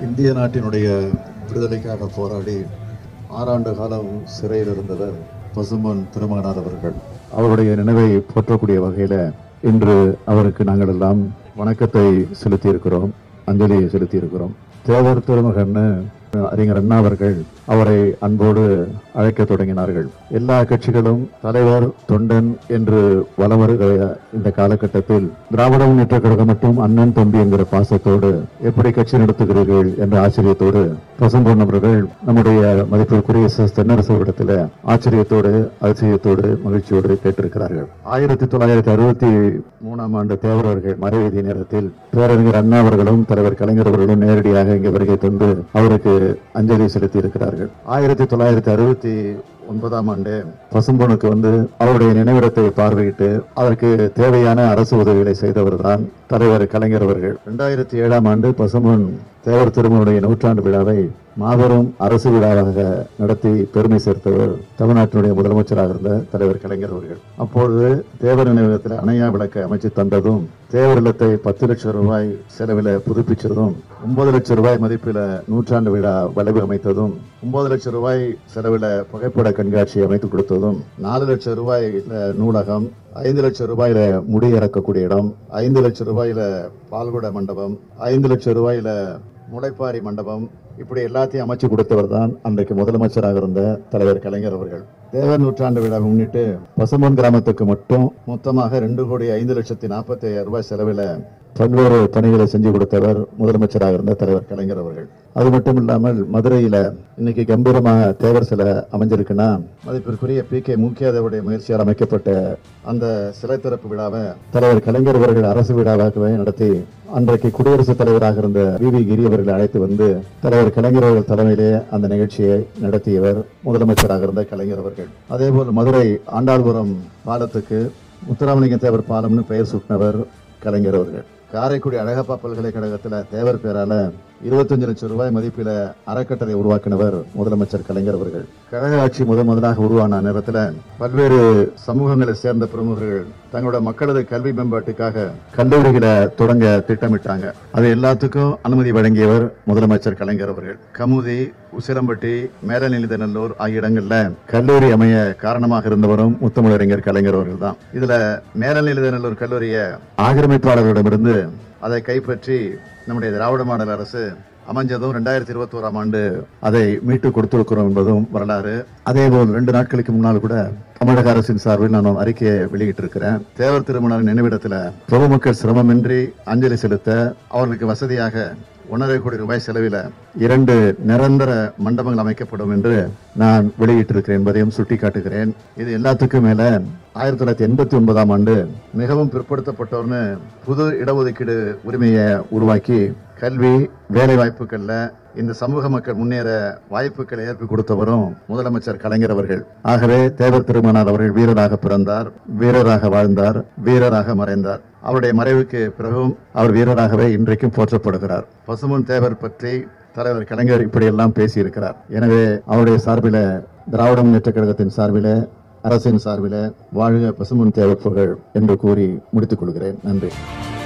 இந்திய நாட்டினுடைய விடுதலைக்காக போராடி ஆறாண்டு காலம் சிறையில் இருந்தவர் பசும்பொன் திருமகனார் அவர்கள் அவருடைய நினைவை போற்றக்கூடிய வகையில் இன்று அவருக்கு நாங்கள் எல்லாம் வணக்கத்தை செலுத்தியிருக்கிறோம் அஞ்சலியை செலுத்தியிருக்கிறோம் தேவர் திருமகன்னு அறிஞர் அண்ணா அவர்கள் அவரை அன்போடு அழைக்க தொடங்கினார்கள் எல்லா கட்சிகளும் தலைவர் தொண்டன் என்று வலம் வருகிற இந்த காலகட்டத்தில் திராவிட முன்னேற்ற கழகம் மற்றும் அண்ணன் தம்பி என்கிற பாசத்தோடு எப்படி கட்சி நடத்துகிறீர்கள் என்ற ஆச்சரியத்தோடு பசும்பொன் அவர்கள் நம்முடைய மதிப்பிற்குரிய எஸ் எஸ் தென்னரசு ஆச்சரியத்தோடு அதிசயத்தோடு மகிழ்ச்சியோடு கேட்டிருக்கிறார்கள் ஆயிரத்தி தொள்ளாயிரத்தி அறுபத்தி மூணாம் ஆண்டு தேவரவர்கள் மறைவீதி நேரத்தில் பேரறிஞர் அண்ணா அவர்களும் தலைவர் கலைஞர் அவர்களும் நேரடியாக இங்கே வருகை தந்து அவருக்கு அஞ்சலி செலுத்தி இருக்கிறார்கள் ஆயிரத்தி தொள்ளாயிரத்தி அறுபத்தி ஒன்பதாம் ஆண்டு பசும்பொனுக்கு வந்து அவருடைய நினைவிடத்தை பார்வையிட்டு அதற்கு தேவையான அரசு உதவிகளை செய்தவர் தான் தலைவர் கலைஞர் அவர்கள் இரண்டாயிரத்தி ஏழாம் ஆண்டு பசும்பொன் தேவர் திருமணுடைய நூற்றாண்டு விழாவை மாபெரும் அரசு விழாவாக நடத்தி பெருமை சேர்த்தவர் தமிழ்நாட்டினுடைய முதலமைச்சராக இருந்த தலைவர் கலைஞர் அவர்கள் அப்பொழுது தேவர் நினைவகத்தில் அணையா விளக்கு அமைச்சு தந்ததும் தேவர் இல்லத்தை பத்து லட்சம் ரூபாய் செலவில் புதுப்பிச்சதும் ஒன்பது லட்சம் ரூபாய் மதிப்பில் நூற்றாண்டு விழா வளைவு அமைத்ததும் ஒன்பது லட்சம் ரூபாய் செலவில் புகைப்பட கண்காட்சி அமைத்து கொடுத்ததும் நாலு லட்சம் ரூபாய் நூலகம் ஐந்து லட்சம் ரூபாயில முடி இறக்கக்கூடிய இடம் ஐந்து லட்சம் ரூபாயில பால்குட மண்டபம் ஐந்து லட்சம் ரூபாயில முளைப்பாரி மண்டபம் இப்படி எல்லாத்தையும் அமைச்சு கொடுத்தவர் தான் அன்றைக்கு முதலமைச்சராக இருந்த தலைவர் கலைஞர் அவர்கள் தேவர் நூற்றாண்டு விழாவை முன்னிட்டு பசும்பொன் கிராமத்துக்கு மட்டும் மொத்தமாக ரெண்டு கோடி ஐந்து லட்சத்தி நாற்பத்தி ஐயாயிரம் ரூபாய் செலவில் பல்வேறு பணிகளை செஞ்சு கொடுத்தவர் முதலமைச்சராக இருந்த தலைவர் கலைஞர் அவர்கள் அது மட்டும் இல்லாமல் மதுரையில இன்னைக்கு கம்பீரமாக தேவர் சிலை அமைஞ்சிருக்குன்னா மதிப்பிற்குரிய பி கே முக்கியாதவுடைய முயற்சியால் அமைக்கப்பட்ட அந்த சிலை திறப்பு விழாவை தலைவர் கலைஞர் அவர்கள் அரசு விழாவாகவே நடத்தி அன்றைக்கு குடியரசுத் தலைவராக இருந்த வி வி கிரி அவர்களை அழைத்து வந்து தலைவர் கலைஞர் அவர்கள் தலைமையிலே அந்த நிகழ்ச்சியை நடத்தியவர் முதலமைச்சராக இருந்த கலைஞர் அவர்கள் அதேபோல் மதுரை ஆண்டாள்புரம் பாலத்துக்கு முத்துராமலிங்க தேவர் பாலம்னு பெயர் சூட்டினவர் கலைஞர் அவர்கள் காரைக்குடி அழகப்பா பல்கலைக்கழகத்தில் தேவர் பேரால இருபத்தஞ்சு லட்சம் ரூபாய் மதிப்பில அறக்கட்டளை உருவாக்கினவர் முதலமைச்சர் கலைஞர் அவர்கள் கழக ஆட்சி முதன் முதலாக உருவான நேரத்தில் பல்வேறு சமூகங்களை சேர்ந்த பிரமுகர்கள் தங்களோட மக்களது கல்வி மேம்பாட்டுக்காக கல்லூரிகளை தொடங்க திட்டமிட்டாங்க அது எல்லாத்துக்கும் அனுமதி வழங்கியவர் முதலமைச்சர் கலைஞர் அவர்கள் கமுதி உசிலம்பட்டி மேலநிலைதநல்லூர் ஆகிய இடங்கள்ல கல்லூரி அமைய காரணமாக இருந்தவரும் முத்தமிழறிஞர் கலைஞர் அவர்கள் தான் இதுல மேலநிலைதநல்லூர் கல்லூரிய ஆக்கிரமிப்பாளர்களிடமிருந்து அதை கைப்பற்றி நம்முடைய திராவிட மாடல் அரசு அமைஞ்சதும் ரெண்டாயிரத்தி இருபத்தி ஓராம் ஆண்டு அதை மீட்டு கொடுத்திருக்கிறோம் என்பதும் வரலாறு அதேபோல் ரெண்டு நாட்களுக்கு முன்னால் கூட தமிழக அரசின் சார்பில் நான் ஒரு அறிக்கையை வெளியிட்டிருக்கிறேன் தேவர் திருமணர் நினைவிடத்துல பொதுமக்கள் சிரமமின்றி அஞ்சலி செலுத்த அவர்களுக்கு வசதியாக ஒன்றரை கோடி ரூபாய் செலவில் இரண்டு நிரந்தர மண்டபங்கள் அமைக்கப்படும் என்று நான் வெளியிட்டிருக்கிறேன் என்பதையும் சுட்டிக்காட்டுகிறேன் இது எல்லாத்துக்கும் மேல ஆயிரத்தி தொள்ளாயிரத்தி எண்பத்தி ஒன்பதாம் ஆண்டு மிகவும் பிற்படுத்தப்பட்டோர்னு புது இடஒதுக்கீடு உரிமையை உருவாக்கி கல்வி வேலை வாய்ப்புகள்ல இந்த சமூக மக்கள் முன்னேற வாய்ப்புகளை ஏற்பி கொடுத்தவரும் முதலமைச்சர் கலைஞர் அவர்கள் ஆகவே தேவர் திருமணார் அவர்கள் வீரராக பிறந்தார் வீரராக வாழ்ந்தார் வீரராக மறைந்தார் அவருடைய மறைவுக்கு பிறகும் அவர் வீரராகவே இன்றைக்கும் போற்றப்படுகிறார் பசுமன் தேவர் பற்றி தலைவர் கலைஞர் இப்படியெல்லாம் பேசியிருக்கிறார் எனவே அவருடைய சார்பில் திராவிட முன்னேற்ற கழகத்தின் சார்பில் அரசின் சார்பில் வாழ்க பசுமன் தேவர் புகழ் என்று கூறி முடித்துக் கொள்கிறேன் நன்றி